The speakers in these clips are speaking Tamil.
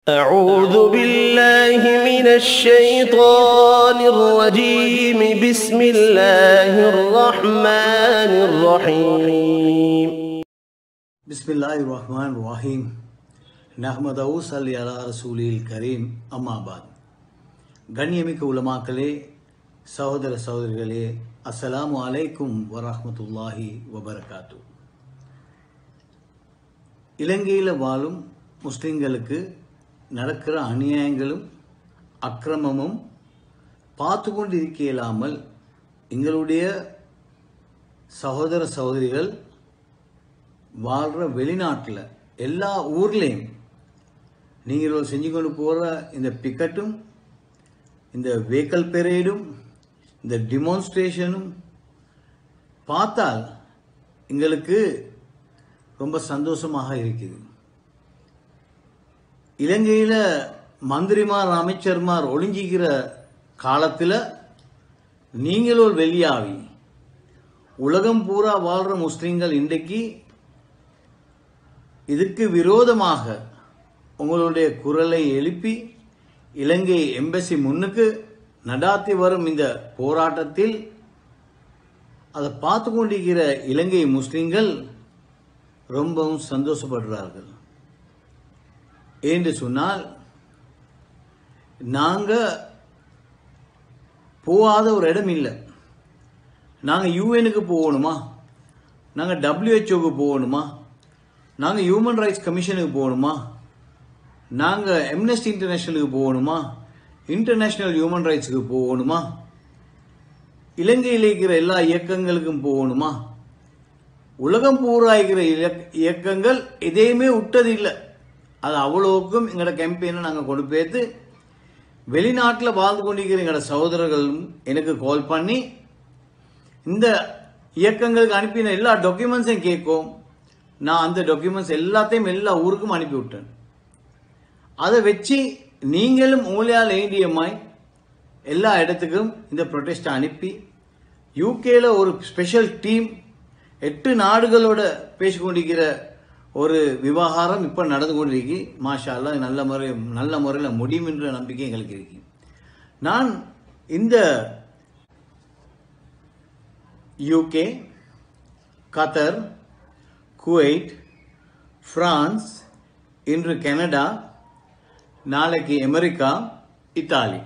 أعوذ بالله من الشيطان الرجيم بسم الله الرحمن الرحيم பிஸ்மில்லாஹி ரஹ்மான் ரஹீம் நஹ்மதவு சல்லி அலா ரசூலில் கரீம் அம்மாபாத் கண்ணியமிக்க உலமாக்களே சகோதர சகோதரிகளே அஸ்ஸலாமு அலைக்கும் வரஹ்மத்துல்லாஹி வபரகாத்து இலங்கையில் வாழும் முஸ்லிம்களுக்கு நடக்கிற அநியாயங்களும் அக்கிரமமும் பார்த்து கொண்டு இருக்க இயலாமல் எங்களுடைய சகோதர சகோதரிகள் வாழ்கிற வெளிநாட்டில் எல்லா ஊர்லேயும் நீங்கள் செஞ்சு கொண்டு போகிற இந்த பிக்கெட்டும் இந்த வெஹிக்கல் பெரேடும் இந்த டிமான்ஸ்ட்ரேஷனும் பார்த்தால் எங்களுக்கு ரொம்ப சந்தோஷமாக இருக்குது இலங்கையில் மந்திரிமார் அமைச்சர்மார் ஒளிஞ்சிக்கிற காலத்தில் நீங்களும் வெளியாவி உலகம் பூரா வாழ்கிற முஸ்லீம்கள் இன்றைக்கு இதுக்கு விரோதமாக உங்களுடைய குரலை எழுப்பி இலங்கை எம்பசி முன்னுக்கு நடாத்தி வரும் இந்த போராட்டத்தில் அதை பார்த்து கொண்டிருக்கிற இலங்கை முஸ்லிம்கள் ரொம்பவும் சந்தோஷப்படுறார்கள் என்று சொன்னால் நாங்கள் போகாத ஒரு இடம் இல்லை நாங்கள் யூஎனுக்கு போகணுமா நாங்கள் டபிள்யூஹெச்ஓக்கு போகணுமா நாங்கள் ஹியூமன் ரைட்ஸ் கமிஷனுக்கு போகணுமா நாங்கள் எம்னஸ்டி இன்டர்நேஷனலுக்கு போகணுமா இன்டர்நேஷனல் ஹியூமன் ரைட்ஸுக்கு போகணுமா இலங்கையில் இருக்கிற எல்லா இயக்கங்களுக்கும் போகணுமா உலகம் பூரா இருக்கிற இலக்- இயக்கங்கள் எதையுமே விட்டது இல்லை அது அவ்வளோக்கும் எங்களோட கேம்பெயினை நாங்கள் கொண்டு போய்த்து வெளிநாட்டில் வாழ்ந்து கொண்டிருக்கிற எங்களோட சகோதரர்களும் எனக்கு கால் பண்ணி இந்த இயக்கங்களுக்கு அனுப்பின எல்லா டாக்குமெண்ட்ஸையும் கேட்கும் நான் அந்த டாக்குமெண்ட்ஸ் எல்லாத்தையும் எல்லா ஊருக்கும் அனுப்பி விட்டேன் அதை வச்சு நீங்களும் உங்களால் ஏடிஎம்ஐ எல்லா இடத்துக்கும் இந்த ப்ரொடெஸ்ட்டை அனுப்பி யூகேல ஒரு ஸ்பெஷல் டீம் எட்டு நாடுகளோட பேசிக்கொண்டிருக்கிற ஒரு விவகாரம் இப்போ நடந்து கொண்டிருக்கு மாஷா அல்லாஹ் நல்ல முறை நல்ல முறையில் முடியும் என்ற நம்பிக்கை எங்களுக்கு இருக்கு நான் இந்த யூகே கத்தர் குவைட் பிரான்ஸ் இன்று கனடா நாளைக்கு அமெரிக்கா இத்தாலி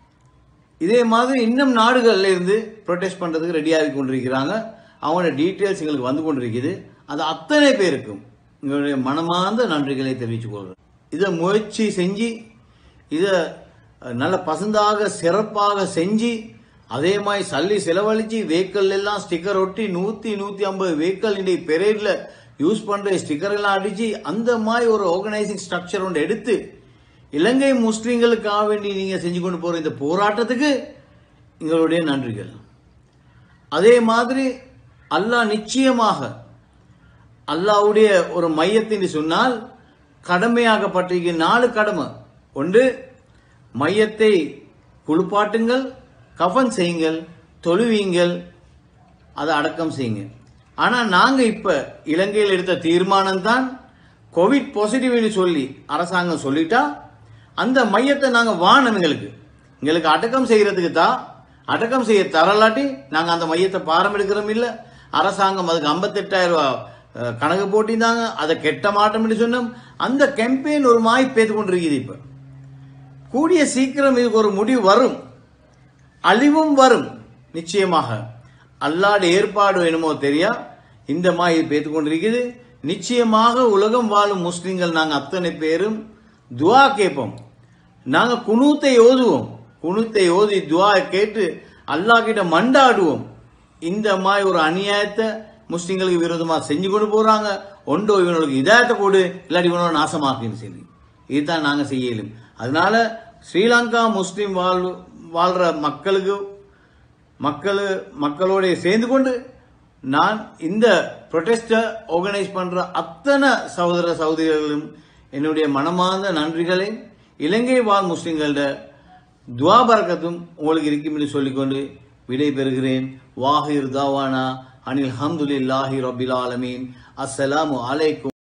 இதே மாதிரி இன்னும் நாடுகள்ல இருந்து ப்ரொடெஸ்ட் பண்றதுக்கு ரெடியாகி கொண்டிருக்கிறாங்க அவங்களோட டீட்டெயில்ஸ் எங்களுக்கு வந்து கொண்டிருக்குது அது அத்தனை பேருக்கும் எங்களுடைய மனமார்ந்த நன்றிகளை தெரிவித்துக் கொள்கிறேன் இதை முயற்சி செஞ்சு இதை நல்ல பசந்தாக சிறப்பாக செஞ்சு அதே மாதிரி சல்லி செலவழிச்சு வெஹிக்கல் எல்லாம் ஸ்டிக்கர் ஒட்டி நூத்தி நூத்தி ஐம்பது வெஹிக்கல் இன்னைக்கு பெரேட்ல யூஸ் பண்ற ஸ்டிக்கர் எல்லாம் அடிச்சு அந்த மாதிரி ஒரு ஆர்கனைசிங் ஸ்ட்ரக்சர் ஒன்று எடுத்து இலங்கை முஸ்லிம்களுக்காக வேண்டி நீங்க செஞ்சு கொண்டு போற இந்த போராட்டத்துக்கு எங்களுடைய நன்றிகள் அதே மாதிரி அல்லாஹ் நிச்சயமாக அல்லாஹ்வுடைய ஒரு மையத்தின் சொன்னால் கடமையாகப்பட்டிருக்கிற நாலு கடமை ஒன்று மையத்தை குளிப்பாட்டுங்கள் கஃன் செய்யுங்கள் தொழுவீங்கள் அதை அடக்கம் செய்யுங்க ஆனா நாங்க இப்ப இலங்கையில் எடுத்த தீர்மானம் தான் கோவிட் பாசிட்டிவ்னு சொல்லி அரசாங்கம் சொல்லிட்டா அந்த மையத்தை நாங்க வானம் எங்களுக்கு எங்களுக்கு அடக்கம் செய்யறதுக்கு தான் அடக்கம் செய்ய தரலாட்டி நாங்க அந்த மையத்தை பாரம் எடுக்கிறோம் இல்ல அரசாங்கம் அதுக்கு 58000 ரூபாய் அஹ், கணக்கு போட்டிருந்தாங்க அதை கெட்ட மாட்டோம்னு சொன்னோம் அந்த கேம்பெயின் ஒரு மாய் பேத்து கொண்டிருக்குது இப்ப கூடிய சீக்கிரம் இதுக்கு ஒரு முடிவு வரும் அழிவும் வரும் நிச்சயமாக அல்லாட ஏற்பாடு என்னமோ தெரியா இந்த மாதிரி பேத்து கொண்டிருக்குது நிச்சயமாக உலகம் வாழும் முஸ்லிம்கள் நாங்க அத்தனை பேரும் துவா கேட்போம் நாங்க குனூத்தை ஓதுவோம் குனூத்தை ஓதி துவா கேட்டு அல்லாஹ் கிட்ட மண்டாடுவோம் இந்த மாதிரி ஒரு அநியாயத்தை முஸ்லிம்களுக்கு விரோதமா செஞ்சு கொண்டு போறாங்க ஒன்றோ இவனுக்கு இதாயத்தை கொடு இல்லாட்டி இவனோட நாசமாக்குன்னு சொல்லி இதுதான் நாங்க செய்யலும் அதனால ஸ்ரீலங்கா முஸ்லிம் வாழ் வாழ்ற மக்களுக்கு மக்கள் மக்களோட சேர்ந்து கொண்டு நான் இந்த ப்ரொடெஸ்டை ஆர்கனைஸ் பண்ற அத்தனை சகோதர சகோதரிகளும் என்னுடைய மனமார்ந்த நன்றிகளை இலங்கை வாழ் முஸ்லிம்களோட துவா பரக்கத்தும் உங்களுக்கு இருக்கும் என்று சொல்லிக்கொண்டு விடை பெறுகிறேன் வாஹிர் தாவானா அனில் ஹம்துலில்லாஹி ரபில் ஆலமீன் அஸ்ஸலாமு அலைக்கும்